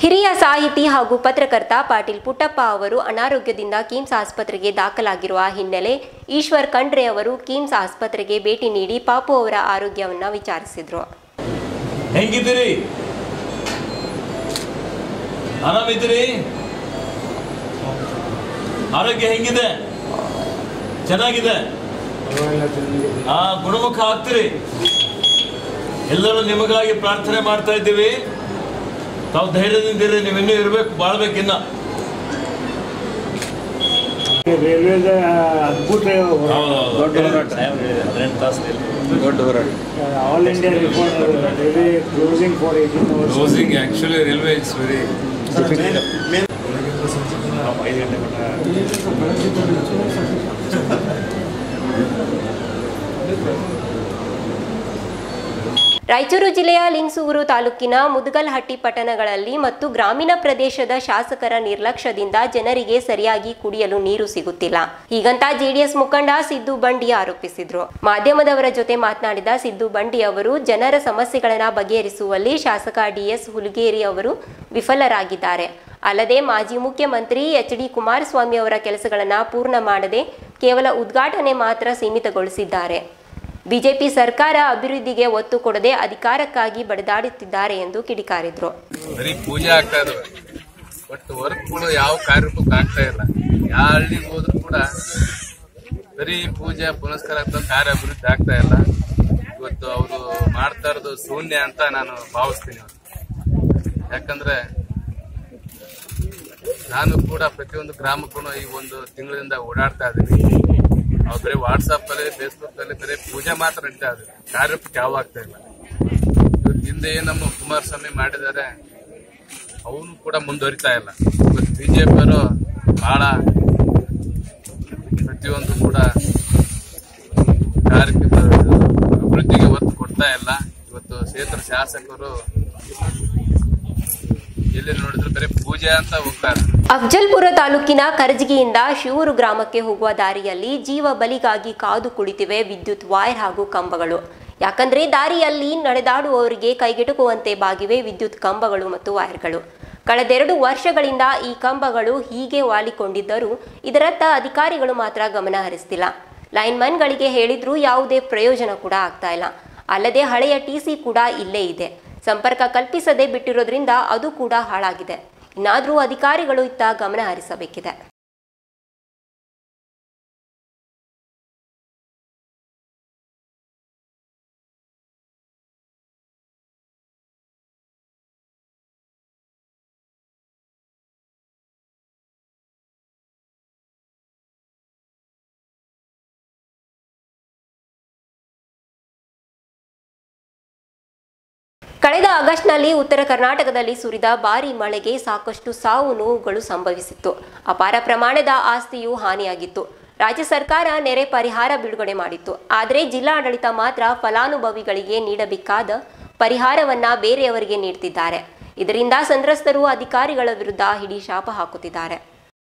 ಹಿರಿಯ ಸಾಹಿತಿ ಹಾಗೂ ಪತ್ರಕರ್ತ ಪಾಟೀಲ್ ಪುಟ್ಟಪ್ಪ ಅವರು ಅನಾರೋಗ್ಯದಿಂದ ಕಿಮ್ಸ್ ಆಸ್ಪತ್ರೆಗೆ ದಾಖಲಾಗಿರುವ ಹಿನ್ನೆಲೆ ಈಶ್ವರ್ ಖಂಡ್ರೆ ಅವರು ಕಿಮ್ಸ್ ಆಸ್ಪತ್ರೆಗೆ ಭೇಟಿ ನೀಡಿ ಪಾಪು ಅವರ ಆರೋಗ್ಯವನ್ನು ವಿಚಾರಿಸಿದರು ಹೆಂಗಿದ್ದೀರಿ ಆರಾಮಿದ್ದೀರಿ ಆರೋಗ್ಯ ಹೆಂಗಿದೆ ಚೆನ್ನಾಗಿದೆ ಆ ಗುಣಮುಖ ಆಗ್ತೀರಿ ಎಲ್ಲರೂ ನಿಮಗಾಗಿ ಪ್ರಾರ್ಥನೆ ಮಾಡ್ತಾ ಇದ್ದೀವಿ ತಾವು ಧೈರ್ಯದಿಂದಿರಿ ನೀವು ಇನ್ನೂ ಇರ್ಬೇಕು ಬಾಳ್ಬೇಕಿನ್ನ ರೈಲ್ವೇದ ಅದ್ಭುತ ದೊಡ್ಡ ಹೋರಾಟ ಹದಿನೆಂಟು ತಾಸು ದೊಡ್ಡ ಹೋರಾಟ all India reform railway closing for eighteen hours Closing actually railway is very ಐದು ಗಂಟೆ ಮಟ್ಟ ರಾಯಚೂರು ಜಿಲ್ಲೆಯ ಲಿಂಗಸೂರು ತಾಲೂಕಿನ ಮುದಗಲ್ಹಟ್ಟಿ ಪಟ್ಟಣಗಳಲ್ಲಿ ಮತ್ತು ಗ್ರಾಮೀಣ ಪ್ರದೇಶದ ಶಾಸಕರ ನಿರ್ಲಕ್ಷ್ಯದಿಂದ ಜನರಿಗೆ ಸರಿಯಾಗಿ ಕುಡಿಯಲು ನೀರು ಸಿಗುತ್ತಿಲ್ಲ ಹೀಗಂತ ಜೆಡಿಎಸ್ ಮುಖಂಡ ಸಿದ್ದು ಬಂಡಿ ಆರೋಪಿಸಿದ್ರು ಮಾಧ್ಯಮದವರ ಜೊತೆ ಮಾತನಾಡಿದ ಸಿದ್ದು ಬಂಡಿ ಅವರು ಜನರ ಸಮಸ್ಯೆಗಳನ್ನ ಬಗೆಹರಿಸುವಲ್ಲಿ ಶಾಸಕ ಡಿಎಸ್ ಹುಲಿಗೇರಿ ಅವರು ವಿಫಲರಾಗಿದ್ದಾರೆ ಅಲ್ಲದೆ ಮಾಜಿ ಮುಖ್ಯಮಂತ್ರಿ ಎಚ್ ಡಿ ಕುಮಾರಸ್ವಾಮಿ ಅವರ ಕೆಲಸಗಳನ್ನು ಪೂರ್ಣ ಮಾಡದೆ ಕೇವಲ ಉದ್ಘಾಟನೆ ಮಾತ್ರ ಸೀಮಿತಗೊಳಿಸಿದ್ದಾರೆ ಬಿಜೆಪಿ ಸರ್ಕಾರ ಅಭಿವೃದ್ಧಿಗೆ ಒತ್ತು ಕೊಡದೆ ಅಧಿಕಾರಕ್ಕಾಗಿ ಬಡಿದಾಡುತ್ತಿದ್ದಾರೆ ಎಂದು ಕಿಡಿಕಾರಿದ್ರು ಬರೀ ಪೂಜೆ ಆಗ್ತಾ ಇದಾವೆ ಬಟ್ ವರ್ಕ್ಗಳು ಯಾವ ಕಾರ್ಯಕ್ಕೂ ಆಗ್ತಾ ಇಲ್ಲ ಯಾವ ಹಳ್ಳಿಗೆ ಹೋದ್ರು ಕೂಡ ಬರೀ ಪೂಜೆ ಪುನಸ್ಕಾರ ಅಂತ ಕಾರ್ಯ ಅಭಿವೃದ್ಧಿ ಆಗ್ತಾ ಇಲ್ಲ ಇವತ್ತು ಅವರು ಮಾಡ್ತಾ ಇರೋದು ಶೂನ್ಯ ಅಂತ ನಾನು ಭಾವಿಸ್ತೀನಿ ಇವತ್ತು. ಯಾಕಂದ್ರೆ ನಾನು ಕೂಡ ಪ್ರತಿಯೊಂದು ಗ್ರಾಮಕ್ಕೂ ಈ ಒಂದು ತಿಂಗಳಿಂದ ಓಡಾಡ್ತಾ ಇದ್ದೀನಿ ಅವ್ರು ಬರೀ ವಾಟ್ಸಪ್ ಅಲ್ಲಿ ಫೇಸ್ಬುಕ್ ಅಲ್ಲಿ ಬರೀ ಪೂಜೆ ಮಾತ್ರ ನಡೀತಾ ಇದೆ ಕಾರ್ಯಕ್ಕೆ ಯಾವ ಆಗ್ತಾ ಇಲ್ಲ ಇವತ್ತು ಹಿಂದೆ ಏನ್ ನಮ್ಮ ಕುಮಾರಸ್ವಾಮಿ ಮಾಡಿದ್ದಾರೆ ಅವನು ಕೂಡ ಮುಂದುವರಿತಾ ಇಲ್ಲ ಇವತ್ತು ಬಿಜೆಪಿಯವರು ಬಹಳ ಪ್ರತಿಯೊಂದು ಕೂಡ ಕಾರ್ಯಕ್ಕೆ ಅಭಿವೃದ್ಧಿಗೆ ಒತ್ತು ಕೊಡ್ತಾ ಇಲ್ಲ ಇವತ್ತು ಕ್ಷೇತ್ರ ಶಾಸಕರು ಎಲ್ಲಿ ನೋಡಿದ್ರು ಬರೀ ಪೂಜೆ ಅಂತ ಹೋಗ್ತಾರೆ ಅಫ್ಜಲ್ಪುರ ತಾಲೂಕಿನ ಕರಜಗಿಯಿಂದ ಶಿವೂರು ಗ್ರಾಮಕ್ಕೆ ಹೋಗುವ ದಾರಿಯಲ್ಲಿ ಜೀವ ಬಲಿಗಾಗಿ ಕಾದು ಕುಳಿತಿವೆ ವಿದ್ಯುತ್ ವೈರ್ ಹಾಗೂ ಕಂಬಗಳು ಯಾಕಂದ್ರೆ ದಾರಿಯಲ್ಲಿ ನಡೆದಾಡುವವರಿಗೆ ಕೈಗೆಟುಕುವಂತೆ ಬಾಗಿವೆ ವಿದ್ಯುತ್ ಕಂಬಗಳು ಮತ್ತು ವೈರ್ಗಳು ಕಳೆದೆರಡು ವರ್ಷಗಳಿಂದ ಈ ಕಂಬಗಳು ಹೀಗೆ ವಾಲಿಕೊಂಡಿದ್ದರೂ ಇದರತ್ತ ಅಧಿಕಾರಿಗಳು ಮಾತ್ರ ಗಮನ ಹರಿಸ್ತಿಲ್ಲ ಲೈನ್ಮನ್ಗಳಿಗೆ ಹೇಳಿದ್ರೂ ಯಾವುದೇ ಪ್ರಯೋಜನ ಕೂಡ ಆಗ್ತಾ ಇಲ್ಲ ಅಲ್ಲದೆ ಹಳೆಯ ಟಿಸಿ ಕೂಡ ಇಲ್ಲೇ ಇದೆ ಸಂಪರ್ಕ ಕಲ್ಪಿಸದೆ ಬಿಟ್ಟಿರೋದ್ರಿಂದ ಅದು ಕೂಡ ಹಾಳಾಗಿದೆ ಇನ್ನಾದರೂ ಅಧಿಕಾರಿಗಳು ಇತ್ತ ಗಮನ ಹರಿಸಬೇಕಿದೆ ಕಳೆದ ಆಗಸ್ಟ್ನಲ್ಲಿ ಉತ್ತರ ಕರ್ನಾಟಕದಲ್ಲಿ ಸುರಿದ ಭಾರಿ ಮಳೆಗೆ ಸಾಕಷ್ಟು ಸಾವು ನೋವುಗಳು ಸಂಭವಿಸಿತ್ತು ಅಪಾರ ಪ್ರಮಾಣದ ಆಸ್ತಿಯೂ ಹಾನಿಯಾಗಿತ್ತು ರಾಜ್ಯ ಸರ್ಕಾರ ನೆರೆ ಪರಿಹಾರ ಬಿಡುಗಡೆ ಮಾಡಿತ್ತು ಆದರೆ ಜಿಲ್ಲಾಡಳಿತ ಮಾತ್ರ ಫಲಾನುಭವಿಗಳಿಗೆ ನೀಡಬೇಕಾದ ಪರಿಹಾರವನ್ನ ಬೇರೆಯವರಿಗೆ ನೀಡ್ತಿದ್ದಾರೆ ಇದರಿಂದ ಸಂತ್ರಸ್ತರು ಅಧಿಕಾರಿಗಳ ವಿರುದ್ಧ ಹಿಡಿ ಶಾಪ ಹಾಕುತ್ತಿದ್ದಾರೆ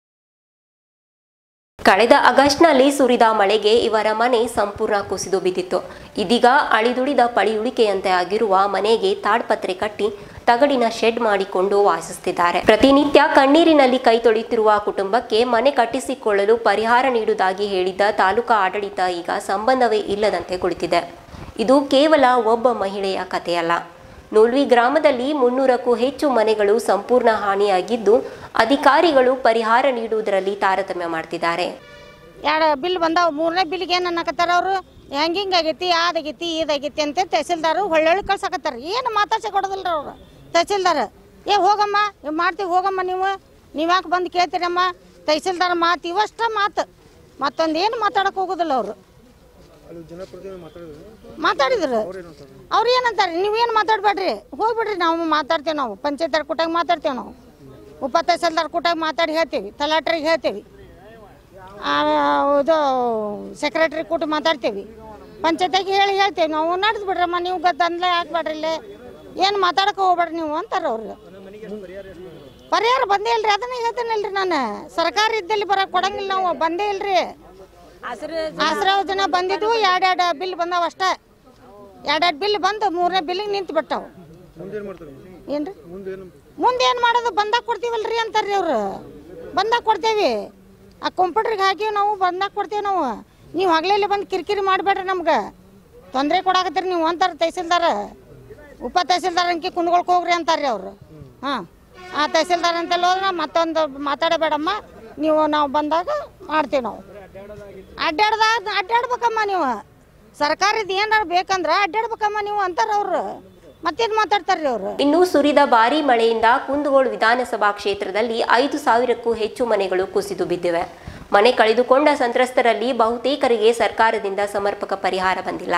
ಕಳೆದ ಆಗಸ್ಟ್ನಲ್ಲಿ ಸುರಿದ ಮಳೆಗೆ ಇವರ ಮನೆ ಸಂಪೂರ್ಣ ಕುಸಿದು ಬಿದ್ದಿತ್ತು ಇದೀಗ ಅಳಿದುಳಿದ ಪಳಿಯುಳಿಕೆಯಂತೆ ಆಗಿರುವ ಮನೆಗೆ ತಾಡ್ಪತ್ರೆ ಕಟ್ಟಿ ತಗಡಿನ ಶೆಡ್ ಮಾಡಿಕೊಂಡು ವಾಸಿಸುತ್ತಿದ್ದಾರೆ ಪ್ರತಿನಿತ್ಯ ಕಣ್ಣೀರಿನಲ್ಲಿ ಕೈ ತೊಳೆಯುತ್ತಿರುವ ಕುಟುಂಬಕ್ಕೆ ಮನೆ ಕಟ್ಟಿಸಿಕೊಳ್ಳಲು ಪರಿಹಾರ ನೀಡುವುದಾಗಿ ಹೇಳಿದ್ದ ತಾಲೂಕಾ ಆಡಳಿತ ಈಗ ಸಂಬಂಧವೇ ಇಲ್ಲದಂತೆ ಕುಳಿತಿದೆ ಇದು ಕೇವಲ ಒಬ್ಬ ಮಹಿಳೆಯ ಕಥೆಯಲ್ಲ ನೂಲ್ವಿ ಗ್ರಾಮದಲ್ಲಿ ಮುನ್ನೂರಕ್ಕೂ ಹೆಚ್ಚು ಮನೆಗಳು ಸಂಪೂರ್ಣ ಹಾನಿಯಾಗಿದ್ದು ಅಧಿಕಾರಿಗಳು ಪರಿಹಾರ ನೀಡುವುದರಲ್ಲಿ ತಾರತಮ್ಯ ಮಾಡ್ತಿದ್ದಾರೆ ಎರಡು ಬಿಲ್ ಬಂದಾವ ಮೂರನೇ ಬಿಲ್ಗೆ ಏನು ಅನ್ನಕತ್ತಾರ ಅವರು ಹೆಂಗಿಂಗ್ ಆಗೈತಿ ಅದಾಗೈತಿ ಇದಾಗೈತಿ ಅಂತ ತಹಸೀಲ್ದಾರು ಹೊಳ್ಳೊಳ್ಳಿ ಕಳ್ಸಕತ್ತಾರ ಏನು ಮಾತಾಡ್ಸಿ ಕೊಡೋದಿಲ್ಲ ಅವ್ರು ತಹಸೀಲ್ದಾರ್ ಏ ಹೋಗಮ್ಮ ಇವ್ ಮಾಡ್ತೀವಿ ಹೋಗಮ್ಮ ನೀವು ನೀವು ಯಾಕೆ ಬಂದು ಕೇಳ್ತೀರಮ್ಮ ತಹಸೀಲ್ದಾರ್ ಮಾತು ಇವಷ್ಟ ಮಾತು ಮತ್ತೊಂದು ಏನು ಮಾತಾಡಕ್ಕೆ ಹೋಗೋದಿಲ್ಲ ಅವರು ಮಾತಾಡಿದ್ರು ಅವ್ರು ಏನಂತಾರೆ ನೀವೇನು ಮಾತಾಡ್ಬೇಡ್ರಿ ಹೋಗ್ಬಿಡ್ರಿ ನಾವು ಮಾತಾಡ್ತೇವೆ ನಾವು ಪಂಚಾಯತ್ ಕೂಟಾಗ ಮಾತಾಡ್ತೇವೆ ನಾವು ಉಪ ತಹಸೀಲ್ದಾರ್ ಕೂಟಾಗ ಮಾತಾಡಿ ಹೇಳ್ತೀವಿ ತಲಾಟ್ರಿಗೆ ಹೇಳ್ತೀವಿ ಆ, ಇದು ಸೆಕ್ರೆಟ್ರಿ ಕೂಟ ಮಾತಾಡ್ತೀವಿ ಪಂಚಾಯತಿಗೆ ಹೇಳಿ ಹೇಳ್ತೇವೆ ನಾವು ನಡೆದು ಬಿಡ್ರಮ್ಮ ನೀವು ಗದ್ದ ಅಂದ್ಲೆ ಹಾಕ್ಬೇಡ್ರಿ ಇಲ್ಲೇ ಏನು ಮಾತಾಡಕ್ಕೆ ಹೋಗ್ಬೇಡ್ರಿ ನೀವು ಅಂತಾರೆ ಅವ್ರು ಪರಿಹಾರ ಬಂದೇ ಇಲ್ರಿ ಅದನ್ನ ಹೇಳ್ತೇನಲ್ರಿ ನಾನು ಸರ್ಕಾರ ಇದ್ದಲ್ಲಿ ಬರಕ್ಕೆ ಕೊಡಂಗಿಲ್ಲ ನಾವು ಬಂದೇ ಇಲ್ರಿ ಆಸರಾ ಯೋಜನೆ ಬಂದಿದ್ವು ಎರಡೆರಡು ಬಿಲ್ ಬಂದಾವ ಅಷ್ಟೇ ಎರಡೆರಡು ಬಿಲ್ ಬಂದು ಮೂರನೇ ಬಿಲ್ಲಿಗೆ ನಿಂತು ಬಿಟ್ಟಾವು ಏನ್ರಿ ಮುಂದೆ ಏನು ಮಾಡೋದು ಬಂದಾಗ ಕೊಡ್ತೀವಲ್ರಿ ಅಂತಾರ್ರಿ ಅವ್ರು ಬಂದಾಗ ಕೊಡ್ತೇವಿ ಆ ಕಂಪ್ಯೂಟ್ರಿಗೆ ಹಾಕಿವಿ ನಾವು ಬಂದಾಗ ಕೊಡ್ತೇವೆ ನಾವು ನೀವು ಹಗಲಲ್ಲಿ ಬಂದು ಕಿರಿಕಿರಿ ಮಾಡಬೇಡ್ರಿ ನಮ್ಗೆ ತೊಂದರೆ ಕೊಡಾಕತ್ತೀರಿ ನೀವು ಅಂತಾರೆ ತಹಸೀಲ್ದಾರ ಉಪ ತಹಸೀಲ್ದಾರ್ ಅಂಕಿ ಕುಂದ್ಕೊಳಕ್ ಹೋಗ್ರಿ ಅಂತಾರ್ರಿ ಅವರು ಹಾಂ ಆ ತಹಸೀಲ್ದಾರ್ ಅಂತಲ್ಲಿ ಹೋದ್ರೆ ಮತ್ತೊಂದು ಮಾತಾಡಬೇಡಮ್ಮ ನೀವು ನಾವು ಬಂದಾಗ ಮಾಡ್ತೀವಿ ನಾವು ಅಡ್ಡಾಡ್ದ ಅಡ್ಡಾಡ್ಬೇಕಮ್ಮ ನೀವು ಸರ್ಕಾರದ ಏನಾರು ಬೇಕಂದ್ರೆ ಅಡ್ಡಾಡ್ಬೇಕಮ್ಮ ನೀವು ಅಂತಾರ ಅವ್ರು ಮತ್ತೇನು ಮಾತಾಡ್ತಾರ್ರಿ ಅವರು ಇನ್ನು ಸುರಿದ ಭಾರೀ ಮಳೆಯಿಂದ ಕುಂದಗೋಳ ವಿಧಾನಸಭಾ ಕ್ಷೇತ್ರದಲ್ಲಿ ಐದು ಸಾವಿರಕ್ಕೂ ಹೆಚ್ಚು ಮನೆಗಳು ಕುಸಿದು ಬಿದ್ದಿವೆ ಮನೆ ಕಳೆದುಕೊಂಡ ಸಂತ್ರಸ್ತರಲ್ಲಿ ಬಹುತೇಕರಿಗೆ ಸರ್ಕಾರದಿಂದ ಸಮರ್ಪಕ ಪರಿಹಾರ ಬಂದಿಲ್ಲ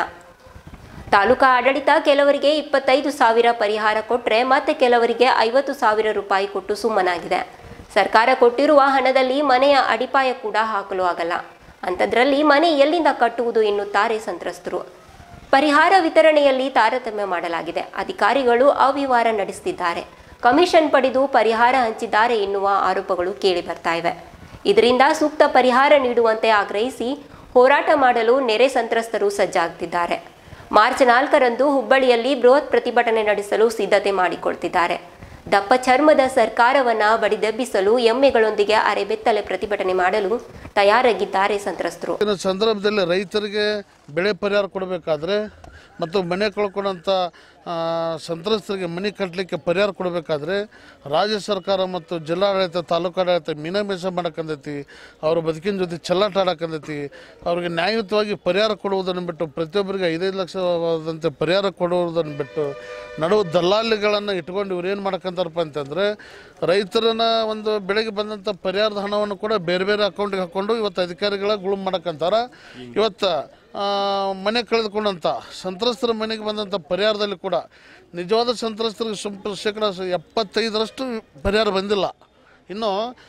ತಾಲೂಕಾ ಆಡಳಿತ ಕೆಲವರಿಗೆ ಇಪ್ಪತ್ತೈದು ಸಾವಿರ ಪರಿಹಾರ ಕೊಟ್ಟರೆ ಮತ್ತೆ ಕೆಲವರಿಗೆ ಐವತ್ತು ಸಾವಿರ ರೂಪಾಯಿ ಕೊಟ್ಟು ಸುಮ್ಮನಾಗಿದೆ ಸರ್ಕಾರ ಕೊಟ್ಟಿರುವ ಹಣದಲ್ಲಿ ಮನೆಯ ಅಡಿಪಾಯ ಕೂಡ ಹಾಕಲು ಆಗಲ್ಲ ಅಂಥದ್ರಲ್ಲಿ ಮನೆ ಎಲ್ಲಿಂದ ಕಟ್ಟುವುದು ಎನ್ನುತ್ತಾರೆ ಸಂತ್ರಸ್ತರು ಪರಿಹಾರ ವಿತರಣೆಯಲ್ಲಿ ತಾರತಮ್ಯ ಮಾಡಲಾಗಿದೆ ಅಧಿಕಾರಿಗಳು ಅವ್ಯವಹಾರ ನಡೆಸುತ್ತಿದ್ದಾರೆ ಕಮಿಷನ್ ಪಡೆದು ಪರಿಹಾರ ಹಂಚಿದ್ದಾರೆ ಎನ್ನುವ ಆರೋಪಗಳು ಕೇಳಿ ಬರ್ತಾ ಇವೆ ಇದರಿಂದ ಸೂಕ್ತ ಪರಿಹಾರ ನೀಡುವಂತೆ ಆಗ್ರಹಿಸಿ ಹೋರಾಟ ಮಾಡಲು ನೆರೆ ಸಂತ್ರಸ್ತರು ಸಜ್ಜಾಗ್ತಿದ್ದಾರೆ ಮಾರ್ಚ್ ನಾಲ್ಕರಂದು ಹುಬ್ಬಳ್ಳಿಯಲ್ಲಿ ಬೃಹತ್ ಪ್ರತಿಭಟನೆ ನಡೆಸಲು ಸಿದ್ಧತೆ ಮಾಡಿಕೊಳ್ತಿದ್ದಾರೆ ದಪ್ಪ ಚರ್ಮದ ಸರ್ಕಾರವನ್ನ ಬಡಿದೆಬ್ಬಿಸಲು ಎಮ್ಮೆಗಳೊಂದಿಗೆ ಅರೆಬೆತ್ತಲೆ ಪ್ರತಿಭಟನೆ ಮಾಡಲು ತಯಾರಾಗಿದ್ದಾರೆ ಸಂತ್ರಸ್ತರು ಇನ್ನು ಸಂದರ್ಭದಲ್ಲಿ ರೈತರಿಗೆ ಬೆಳೆ ಪರಿಹಾರ ಕೊಡಬೇಕಾದ್ರೆ ಮತ್ತು ಮನೆ ಕಳ್ಕೊಂಡಂಥ ಆ, ಸಂತ್ರಸ್ತರಿಗೆ ಮನೆ ಕಟ್ಟಲಿಕ್ಕೆ ಪರಿಹಾರ ಕೊಡಬೇಕಾದ್ರೆ ರಾಜ್ಯ ಸರ್ಕಾರ ಮತ್ತು ಜಿಲ್ಲಾಡಳಿತ ತಾಲೂಕಾಡಳಿತ ಮೀನಾಮೇಷ ಮಾಡಕ್ಕಂದೈತಿ ಅವ್ರ ಬದುಕಿನ ಜೊತೆ ಚೆಲ್ಲಾಟ ಆಡಕ್ಕಂದೈತಿ ಅವ್ರಿಗೆ ನ್ಯಾಯಯುತವಾಗಿ ಪರಿಹಾರ ಕೊಡುವುದನ್ನು ಬಿಟ್ಟು ಪ್ರತಿಯೊಬ್ಬರಿಗೆ ಐದೈದು ಲಕ್ಷವಾದಂತೆ ಪರಿಹಾರ ಕೊಡುವುದನ್ನು ಬಿಟ್ಟು ನಡುವು ದಲ್ಲಾಳಿಗಳನ್ನು ಇಟ್ಕೊಂಡು ಇವ್ರು ಏನು ಮಾಡಕ್ಕಂತಾರಪ್ಪ ಅಂತಂದರೆ ರೈತರನ್ನ ಒಂದು ಬೆಳೆಗೆ ಬಂದಂಥ ಪರಿಹಾರದ ಹಣವನ್ನು ಕೂಡ ಬೇರೆ ಬೇರೆ ಅಕೌಂಟಿಗೆ ಹಾಕ್ಕೊಂಡು ಇವತ್ತು ಅಧಿಕಾರಿಗಳ ಗುಳುಮ್ ಮಾಡಕ್ಕಂತಾರ ಇವತ್ತು ಆ, ಮನೆ ಕಳೆದುಕೊಂಡಂಥ ಸಂತ್ರಸ್ತರ ಮನೆಗೆ ಬಂದಂಥ ಪರಿಹಾರದಲ್ಲಿ ಕೂಡ ನಿಜವಾದ ಸಂತ್ರಸ್ತರಿಗೆ ಸುಂಪ ಶೇಕಡ ಎಪ್ಪತ್ತೈದರಷ್ಟು ಪರಿಹಾರ ಬಂದಿಲ್ಲ ಇನ್ನು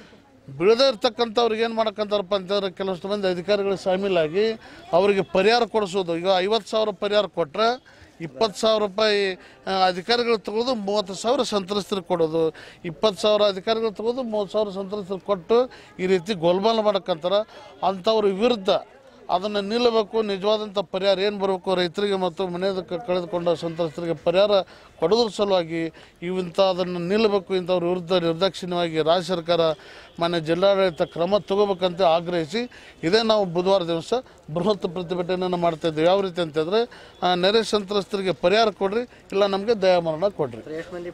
ಬೀಳದೇ ಇರ್ತಕ್ಕಂಥವ್ರಿಗೆ ಏನು ಮಾಡಕ್ಕಂತಾರಪ್ಪ ಅಂತಂದ್ರೆ ಕೆಲವಷ್ಟು ಮಂದಿ ಅಧಿಕಾರಿಗಳು ಶಾಮೀಲಾಗಿ ಅವರಿಗೆ ಪರಿಹಾರ ಕೊಡಿಸೋದು ಈಗ ಐವತ್ತು ಸಾವಿರ ಪರಿಹಾರ ಕೊಟ್ಟರೆ ಇಪ್ಪತ್ತು ಸಾವಿರ ರೂಪಾಯಿ ಆ, ಅಧಿಕಾರಿಗಳು ತಗೋದು ಮೂವತ್ತು ಸಾವಿರ ಸಂತ್ರಸ್ತರಿಗೆ ಕೊಡೋದು ಇಪ್ಪತ್ತು ಸಾವಿರ ಅಧಿಕಾರಿಗಳು ತಗೋದು ಮೂವತ್ತು ಸಾವಿರ ಸಂತ್ರಸ್ತರಿಗೆ ಕೊಟ್ಟು ಈ ರೀತಿ ಗೋಲ್ಮಾಲ್ ಮಾಡಕ್ಕಂತಾರ ಅಂಥವ್ರ ವಿರುದ್ಧ ಅದನ್ನು ನಿಲ್ಲಬೇಕು ನಿಜವಾದಂಥ ಪರಿಹಾರ ಏನು ಬರಬೇಕು ರೈತರಿಗೆ ಮತ್ತು ಮನೆಯದ ಕಳೆದುಕೊಂಡ ಸಂತ್ರಸ್ತರಿಗೆ ಪರಿಹಾರ ಕೊಡೋದ್ರ ಸಲುವಾಗಿ ಇವಂಥ ಅದನ್ನು ನಿಲ್ಲಬೇಕು ಇಂಥವ್ರ ವಿರುದ್ಧ ನಿರ್ದಾಕ್ಷಿಣ್ಯವಾಗಿ ರಾಜ್ಯ ಸರ್ಕಾರ ಮಾನ್ಯ ಜಿಲ್ಲಾಡಳಿತ ಕ್ರಮ ತಗೋಬೇಕಂತ ಆಗ್ರಹಿಸಿ ಇದೇ ನಾವು ಬುಧವಾರ ದಿವಸ ಬೃಹತ್ ಪ್ರತಿಭಟನೆಯನ್ನು ಮಾಡ್ತಾ ಇದ್ದೀವಿ ಯಾವ ರೀತಿ ಅಂತಂದರೆ ಆ, ನೆರೆ ಸಂತ್ರಸ್ತರಿಗೆ ಪರಿಹಾರ ಕೊಡ್ರಿ ಇಲ್ಲ ನಮಗೆ ದಯಾಮರಣ ಕೊಡ್ರಿ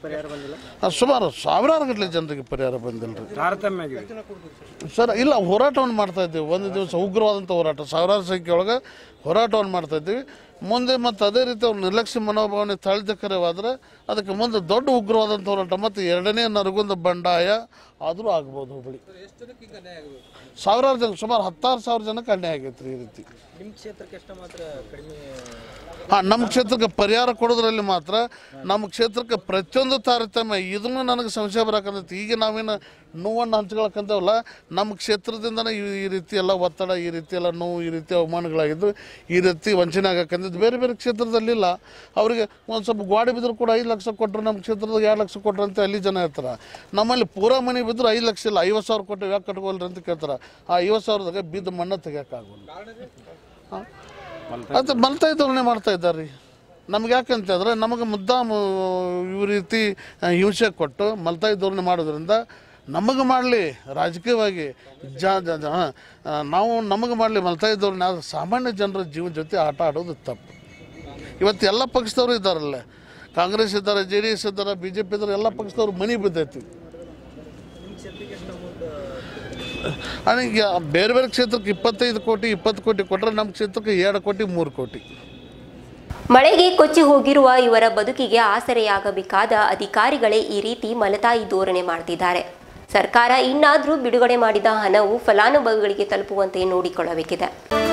ಆ, ಸುಮಾರು ಸಾವಿರಾರು ಗಟ್ಟಲೆ ಜನರಿಗೆ ಪರಿಹಾರ ಬಂದಿಲ್ಲ ರೀ ತಾರತಮ್ಯ ಆಗಿದೆ ಸರ್ ಇಲ್ಲ ಹೋರಾಟವನ್ನು ಮಾಡ್ತಾ ಇದ್ದೀವಿ ಒಂದು ದಿವಸ ಉಗ್ರವಾದಂಥ ಹೋರಾಟ ಸಾವಿರಾರು ಸಂಖ್ಯೆ ಒಳಗೆ ಹೋರಾಟವನ್ನು ಮಾಡ್ತಾ ಇದ್ದೀವಿ ಮುಂದೆ ಮತ್ತು ಅದೇ ರೀತಿ ಅವ್ರ ನಿರ್ಲಕ್ಷ್ಯ ಮನೋಭಾವನೆ ತಾಳ್ದಕರವಾದರೆ ಅದಕ್ಕೆ ಮುಂದೆ ದೊಡ್ಡ ಉಗ್ರವಾದಂಥ ಹೋರಾಟ ಮತ್ತು ಎರಡನೇ ನರಗುಂದ ಬಂಡಾಯ ಆದರೂ ಆಗ್ಬೋದು ಹುಬ್ಬಳ್ಳಿ ಸಾವಿರಾರು ಜನ ಸುಮಾರು ಹತ್ತಾರು ಸಾವಿರ ಜನಕ್ಕೆ ಅನ್ಯಾಯ ಆಗೈತೆ ರೀ ಈ ರೀತಿ ಹಾಂ ನಮ್ಮ ಕ್ಷೇತ್ರಕ್ಕೆ ಪರಿಹಾರ ಕೊಡೋದ್ರಲ್ಲಿ ಮಾತ್ರ ನಮ್ಮ ಕ್ಷೇತ್ರಕ್ಕೆ ಪ್ರತಿಯೊಂದು ತಾರತಮ್ಯ ಇದನ್ನು ನನಗೆ ಸಂಶಯ ಬರಕಂತೈತಿ ಈಗ ನಾವೇನು ನೋವನ್ನು ಹಂಚ್ಕೊಳಕ್ಕಂತವಲ್ಲ ನಮ್ಮ ಕ್ಷೇತ್ರದಿಂದನೇ ಈ ಈ ರೀತಿ ಎಲ್ಲ ಒತ್ತಡ ಈ ರೀತಿ ಎಲ್ಲ ನೋವು ಈ ರೀತಿ ಅವಮಾನಗಳಾಗಿದ್ದು ಈ ರೀತಿ ವಂಚನೆ ಆಗಕ್ಕಂತಿದ್ದು ಬೇರೆ ಬೇರೆ ಕ್ಷೇತ್ರದಲ್ಲಿಲ್ಲ ಅವರಿಗೆ ಒಂದು ಸ್ವಲ್ಪ ಗೋಡೆ ಬಿದ್ದರೂ ಕೂಡ ಐದು ಲಕ್ಷ ಕೊಟ್ಟರು ನಮ್ಮ ಕ್ಷೇತ್ರದಾಗ ಎರಡು ಲಕ್ಷ ಕೊಟ್ರು ಅಂತ ಅಲ್ಲಿ ಜನ ಇರ್ತಾರೆ ನಮ್ಮಲ್ಲಿ ಪೂರಾ ಮನೆ ಬಿದ್ದರೂ ಐದು ಲಕ್ಷ ಇಲ್ಲ ಐವತ್ತು ಸಾವಿರ ಕೊಟ್ಟು ಯಾಕೆ ಕಟ್ಕೊಳ್ರಿ ಅಂತ ಕೇಳ್ತಾರೆ ಆ ಐವತ್ತು ಸಾವಿರದಾಗ ಬಿದ್ದ ಮಣ್ಣ ತೆಗಿಯೋಕ್ಕಾಗಲ್ಲ ಅದು ಮಲ್ತಾಯಿ ಧೋರಣೆ ಮಾಡ್ತಾ ಇದ್ದಾರೆ ರೀ ನಮ್ಗೆ ಯಾಕಂತಂದ್ರೆ ನಮಗೆ ಮುದ್ದಾಮ ಈ ರೀತಿ ಆ, ಹಿಂಸೆ ಕೊಟ್ಟು ಮಲ್ತಾಯಿ ಧೋರಣೆ ಮಾಡೋದ್ರಿಂದ ನಮಗೆ ಮಾಡಲಿ ರಾಜಕೀಯವಾಗಿ ಜ ಜ ಜ- ಆ, ನಾವು ನಮಗೆ ಮಾಡಲಿ ಮಲ್ತಾಯಿ ಧೋರಣೆ ಆದರೆ ಸಾಮಾನ್ಯ ಜನರ ಜೀವನ ಜೊತೆ ಆಟ ಆಡೋದು ತಪ್ಪು ಇವತ್ತು ಎಲ್ಲ ಪಕ್ಷದವರು ಇದ್ದಾರಲ್ಲ ಕಾಂಗ್ರೆಸ್ ಇದ್ದಾರೆ ಜೆ ಡಿ ಎಸ್ ಇದ್ದಾರೆ ಬಿ ಜೆ ಪಿ ಇದ್ದಾರೆ ಎಲ್ಲ ಪಕ್ಷದವ್ರು ಮನಿ ಬಿದ್ದೈತಿ ಈಗ ಬೇರೆ ಬೇರೆ ಕ್ಷೇತ್ರಕ್ಕೆ ಇಪ್ಪತ್ತೈದು ಕೋಟಿ ಇಪ್ಪತ್ತು ಕೋಟಿ ಕೊಟ್ಟರೆ ನಮ್ಮ ಕ್ಷೇತ್ರಕ್ಕೆ ಎರಡು ಕೋಟಿ ಮೂರು ಕೋಟಿ ಮಳೆಗೆ ಕೊಚ್ಚಿ ಹೋಗಿರುವ ಇವರ ಬದುಕಿಗೆ ಆಸರೆಯಾಗಬೇಕಾದ ಅಧಿಕಾರಿಗಳೇ ಈ ರೀತಿ ಮಲತಾಯಿ ಧೋರಣೆ ಮಾಡ್ತಿದ್ದಾರೆ ಸರ್ಕಾರ ಇನ್ನಾದರೂ ಬಿಡುಗಡೆ ಮಾಡಿದ ಹಣವು ಫಲಾನುಭವಿಗಳಿಗೆ ತಲುಪುವಂತೆ ನೋಡಿಕೊಳ್ಳಬೇಕಿದೆ